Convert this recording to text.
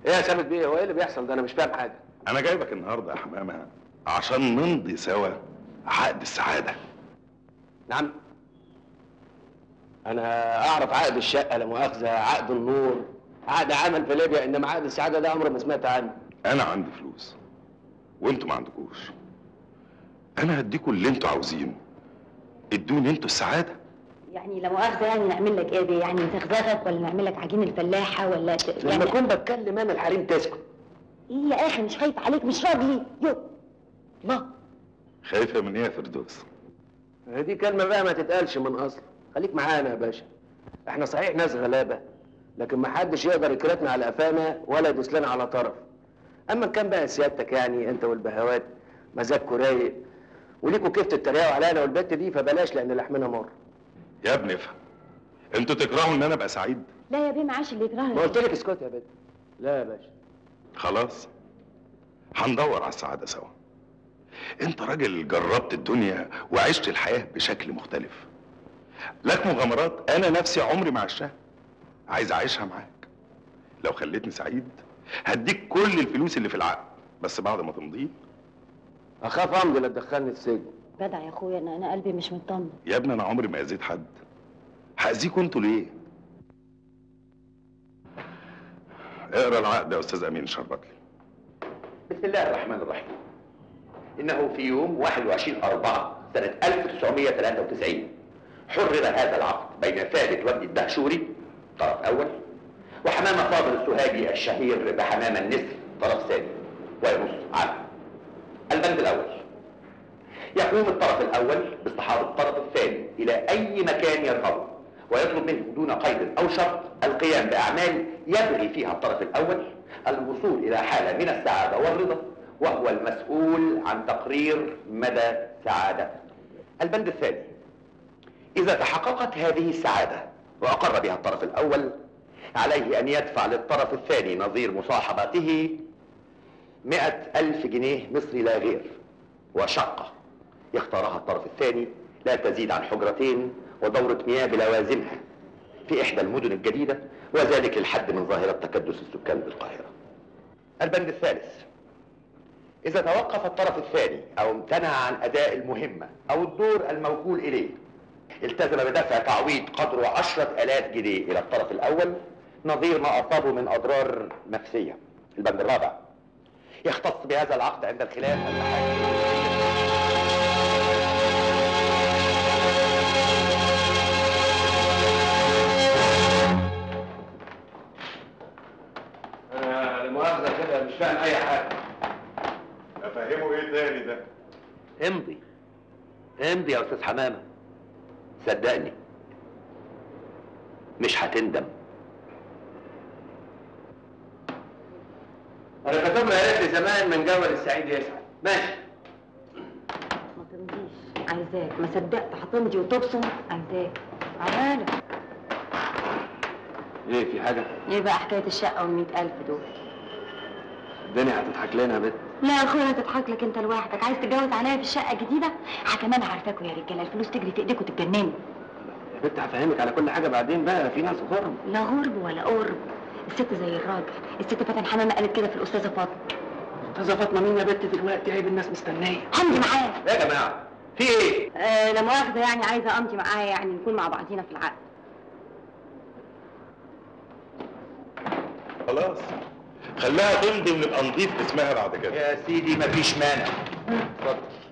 ايه يا ثابت بيه هو ايه اللي بيحصل ده انا مش فاهم حاجه انا جايبك النهارده يا حمامه عشان نمضي سوا عقد السعاده نعم انا اعرف عقد الشقه لا مؤاخذه عقد النور عقد عمل في ليبيا انما عقد السعاده ده عمري ما سمعت عنه انا عندي فلوس وانتوا ما عندكوش انا هديكوا اللي انتوا عاوزينه ادوني انتوا السعاده يعني لا مؤاخذه يعني نعمل لك ايه دي يعني نزغزغك ولا نعمل لك عجين الفلاحه ولا ت... لما يعني اكون بتكلم انا الحريم تسكت ايه يا اخي مش خايف عليك مش راجلي يو الله خايفه من ايه يا فردوس دي كلمه بقى ما تتقالش من اصل خليك معانا يا باشا احنا صحيح ناس غلابه لكن ما حدش يقدر يكرتنا على قفانا ولا يدوس لنا على طرف اما إن كان بقى سيادتك يعني انت والبهوات مزاجكوا رايق وليكوا كيف تتريقوا علينا والبت دي فبلاش لان لحمنا مر يا ابني افهم انتوا تكرهوا ان انا ابقى سعيد لا يا بيه معاش اللي ما يكرهك قلت لك اسكت يا بنت لا يا باشا خلاص هندور على السعاده سوا انت راجل جربت الدنيا وعشت الحياه بشكل مختلف لك مغامرات انا نفسي عمري ما عشتها عايز اعيشها معاك لو خليتني سعيد هديك كل الفلوس اللي في العقد بس بعد ما تمضيه اخاف امضي لا تدخلني السجن جدع يا اخويا انا انا قلبي مش مطمن يا ابني انا عمري ما اذيت حد هاذيكوا انتوا ليه اقرا العقد يا استاذ امين شربتلي بسم الله الرحمن الرحيم إنه في يوم 21 4 سنة 1993 حرر هذا العقد بين ثابت وابن الدهشوري طرف أول وحمامة فاضل السهاجي الشهير بحمامة النسر طرف ثاني وينص على البند الأول يقوم الطرف الأول باصطحاب الطرف الثاني إلى أي مكان يرغبه ويطلب منه دون قيد أو شرط القيام بأعمال يبغي فيها الطرف الأول الوصول إلى حالة من السعادة والرضا وهو المسؤول عن تقرير مدى سعادته البند الثاني إذا تحققت هذه السعادة وأقر بها الطرف الأول عليه أن يدفع للطرف الثاني نظير مصاحبته مئة ألف جنيه مصري لا غير وشقة يختارها الطرف الثاني لا تزيد عن حجرتين ودورة مياه بلوازمها في إحدى المدن الجديدة وذلك للحد من ظاهرة تكدس السكان بالقاهرة البند الثالث إذا توقف الطرف الثاني أو امتنع عن أداء المهمة أو الدور الموكول إليه التزم بدفع تعويض قدره عشرة آلاف جنيه إلى الطرف الأول نظير ما أصابه من أضرار نفسية البند الرابع يختص بهذا العقد عند الخلاف المحاكم انا لا مؤاخذه كده مش فاهم اي حاجه افهمه ايه تاني ده امضي امضي يا أستاذ حمامة صدقني مش هتندم انا كتب له قالت لي زمان من جول السعيد يسعد ماشي ما تمضيش عايزاك ما صدقت هتمضي وتبصم عايزاك عمالة ايه في حاجه ايه بقى حكايه الشقه والمئة ألف دول الدنيا هتضحك لنا يا بنت لا يا اخويا تضحك لك انت لوحدك عايز تتجوز عليا في الشقه الجديده كمان عارفاكوا يا رجاله الفلوس تجري في ايديكوا تتجننوا يا بنت هفهمك على كل حاجه بعدين بقى في ناس غرب لا غرب ولا قرب الست زي الراجل الست فاتن حمامه قالت كده في الاستاذه فاطمه استاذه فاطمه مين يا بنت دلوقتي عيب الناس مستنيه همضي معاه يا جماعة في ايه؟ آه لا مؤاخذه يعني عايزه امضي معاه يعني نكون مع بعضينا في العقد خلاص خليها تمضي ونبقى نضيف اسمها بعد كده يا سيدي مفيش مانع اتفضل